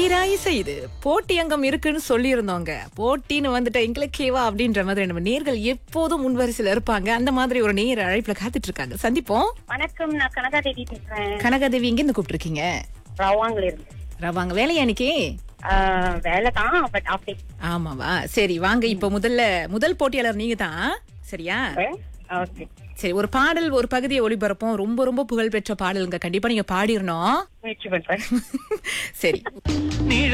தீராயிசை இது போட்டி அங்கம் இருக்குன்னு சொல்லியிருந்தோங்க போட்டின்னு வந்துட்டு எங்களுக்கேவா அப்படின்ற மாதிரி நம்ம நேர்கள் எப்போதும் முன்வரிசையில் இருப்பாங்க அந்த மாதிரி ஒரு நேர் அழைப்புல காத்துட்டு இருக்காங்க சந்திப்போம் வணக்கம் நான் கனகாதேவி பேசுறேன் கனகாதேவி எங்க இருந்து கூப்பிட்டுருக்கீங்க ரவாங்கல இருந்து ரவாங்க வேலையா இன்னைக்கு ஆஹ் வேலை தான் பட் ஆஃபீஸ் ஆமாவா சரி வாங்க இப்ப முதல்ல முதல் போட்டியாளர் நீங்க தான் சரியா ஓகே சரி ஒரு பாடல் ஒரு பகுதியை ஒளிபரப்போம் ரொம்ப ரொம்ப புகழ்பெற்ற பாடலுங்க கண்டிப்பா நீங்க பாடிடணும் முயற்சி பண்றேன் சரி நிழ